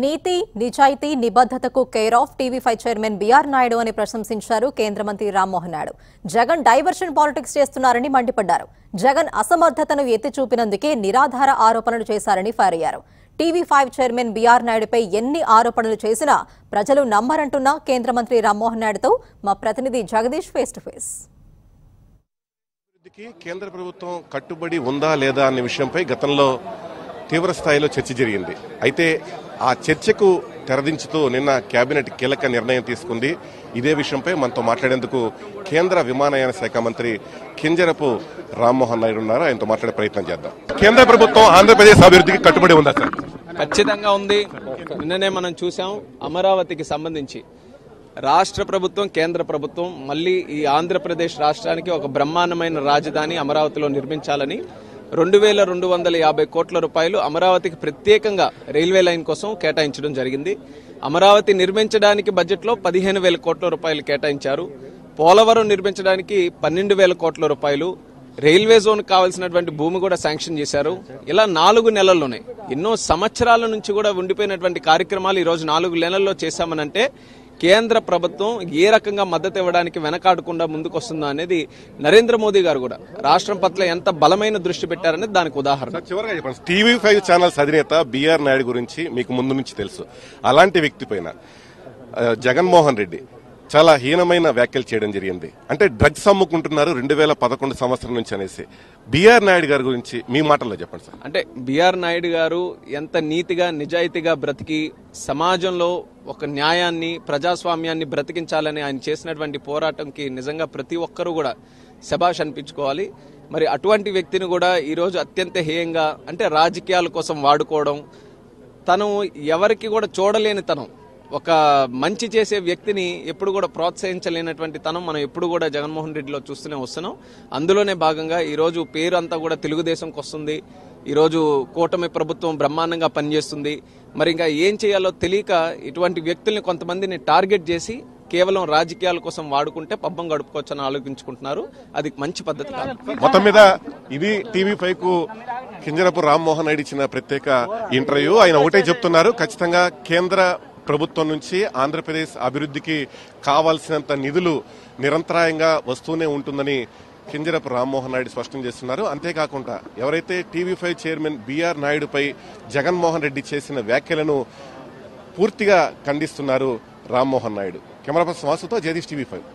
నీతి నిజాయితీ నిబద్ధతకు care of TV five chairman B R Naidu అని ప్రశంసించారు కేంద్ర మంత్రి రామ్మోహన్ నాయుడు జగన్ డైవర్షన్ పాలిటిక్స్ చేస్తున్నారని మండిపడ్డారు జగన్ అసమర్థతను ఎత్తి చూపినందుకే నిరాధార ఆరోపణలు చేశారని ఫైర్ అయ్యారు టీవీ ఫైవ్ చైర్మన్ బీఆర్ నాయుడుపై ఎన్ని ఆరోపణలు చేసినా ప్రజలు నమ్మరంటున్న కేంద్ర మంత్రి రామ్మోహన్ నాయుడుతో మా ప్రతినిధి జగదీష్ ఫేస్ టు ఫేస్ అభివృద్ధికి కేంద్ర ప్రభుత్వం కట్టుబడి ఉందా లేదా అనే విషయంపై గతంలో తీవ్ర స్థాయిలో చర్చ జరిగింది అయితే ఆ చర్చకు తెరదించుతూ నిన్న కేబినెట్ కీలక నిర్ణయం తీసుకుంది ఇదే విషయంపై మనతో మాట్లాడేందుకు కేంద్ర విమానయాన శాఖ మంత్రి కింజరపు రామ్మోహన్ నాయుడు ఉన్నారు ఆయనతో మాట్లాడే ప్రయత్నం చేద్దాం కేంద్ర ప్రభుత్వం ఆంధ్రప్రదేశ్ అభివృద్ధికి కట్టుబడి ఉందా సార్ ఖచ్చితంగా ఉంది నిన్ననే మనం చూసాం అమరావతికి సంబంధించి రాష్ట్ర ప్రభుత్వం కేంద్ర ప్రభుత్వం మళ్ళీ ఈ ఆంధ్రప్రదేశ్ రాష్ట్రానికి ఒక బ్రహ్మాండమైన రాజధాని అమరావతిలో నిర్మించాలని రెండు వేల రెండు వందల యాభై కోట్ల రూపాయలు అమరావతికి ప్రత్యేకంగా రైల్వే లైన్ కోసం కేటాయించడం జరిగింది అమరావతి నిర్మించడానికి బడ్జెట్లో పదిహేను వేల కోట్ల రూపాయలు కేటాయించారు పోలవరం నిర్మించడానికి పన్నెండు వేల కోట్ల రూపాయలు రైల్వే జోన్ కావాల్సినటువంటి భూమి కూడా శాంక్షన్ చేశారు ఇలా నాలుగు నెలల్లోనే ఎన్నో సంవత్సరాల నుంచి కూడా ఉండిపోయినటువంటి కార్యక్రమాలు ఈ రోజు నాలుగు నెలల్లో చేశామనంటే కేంద్ర ప్రభుత్వం ఏ రకంగా మద్దతు ఇవ్వడానికి వెనకాడకుండా ముందుకు వస్తుందో అనేది నరేంద్ర మోదీ గారు కూడా రాష్ట్రం పట్ల ఎంత బలమైన దృష్టి పెట్టారనేది దానికి ఉదాహరణ సార్ చివరిగా చెప్పండి టీవీ ఫైవ్ ఛానల్స్ అధినేత బీఆర్ నాయుడు గురించి మీకు ముందు నుంచి తెలుసు అలాంటి వ్యక్తి పైన ఆ, జగన్మోహన్ రెడ్డి చాలా హీనమైన వ్యాఖ్యలు చేయడం జరిగింది అంటే డ్రగ్స్ అమ్ముకుంటున్నారు రెండు వేల పదకొండు సంవత్సరం నుంచి అనేసి బీఆర్ నాయుడు గారి గురించి మీ మాటల్లో చెప్పండి సార్ అంటే బిఆర్ నాయుడు గారు ఎంత నీతిగా నిజాయితీగా బ్రతికి సమాజంలో ఒక న్యాయాన్ని ప్రజాస్వామ్యాన్ని బ్రతికించాలని ఆయన చేసినటువంటి పోరాటంకి నిజంగా ప్రతి ఒక్కరూ కూడా శబాష్ అనిపించుకోవాలి మరి అటువంటి వ్యక్తిని కూడా ఈరోజు అత్యంత హేయంగా అంటే రాజకీయాల కోసం వాడుకోవడం తను ఎవరికి కూడా చూడలేని తనం ఒక మంచి చేసే వ్యక్తిని ఎప్పుడు కూడా ప్రోత్సహించలేనటువంటి తనం మనం ఎప్పుడు కూడా జగన్మోహన్ రెడ్డిలో చూస్తూనే వస్తున్నాం అందులోనే భాగంగా ఈరోజు పేరు అంతా కూడా తెలుగుదేశంకి వస్తుంది ఈరోజు కూటమి ప్రభుత్వం బ్రహ్మాండంగా పనిచేస్తుంది మరి ఇంకా ఏం చేయాలో తెలియక ఇటువంటి వ్యక్తుల్ని కొంతమందిని టార్గెట్ చేసి కేవలం రాజకీయాల కోసం వాడుకుంటే పబ్బం గడుపుకోవచ్చని ఆలోచించుకుంటున్నారు అది మంచి పద్ధతి కాదు మొత్తం మీద ఇది టీవీ ఫైవ్ కు కింజరపు రామ్మోహన్ నాయుడు ఇచ్చిన ప్రత్యేక ఇంటర్వ్యూ ఆయన ఒకటే చెప్తున్నారు ఖచ్చితంగా కేంద్ర ప్రభుత్వం నుంచి ఆంధ్రప్రదేశ్ అభివృద్ధికి కావాల్సినంత నిధులు నిరంతరాయంగా వస్తూనే ఉంటుందని కింజరపు రామ్మోహన్ నాయుడు స్పష్టం చేస్తున్నారు అంతేకాకుండా ఎవరైతే టీవీ ఫైవ్ చైర్మన్ బీఆర్ నాయుడుపై జగన్మోహన్ రెడ్డి చేసిన వ్యాఖ్యలను పూర్తిగా ఖండిస్తున్నారు రామ్మోహన్ నాయుడు కెమెరా పర్సన్ వాసుతో జగదీష్ టీవీ ఫైవ్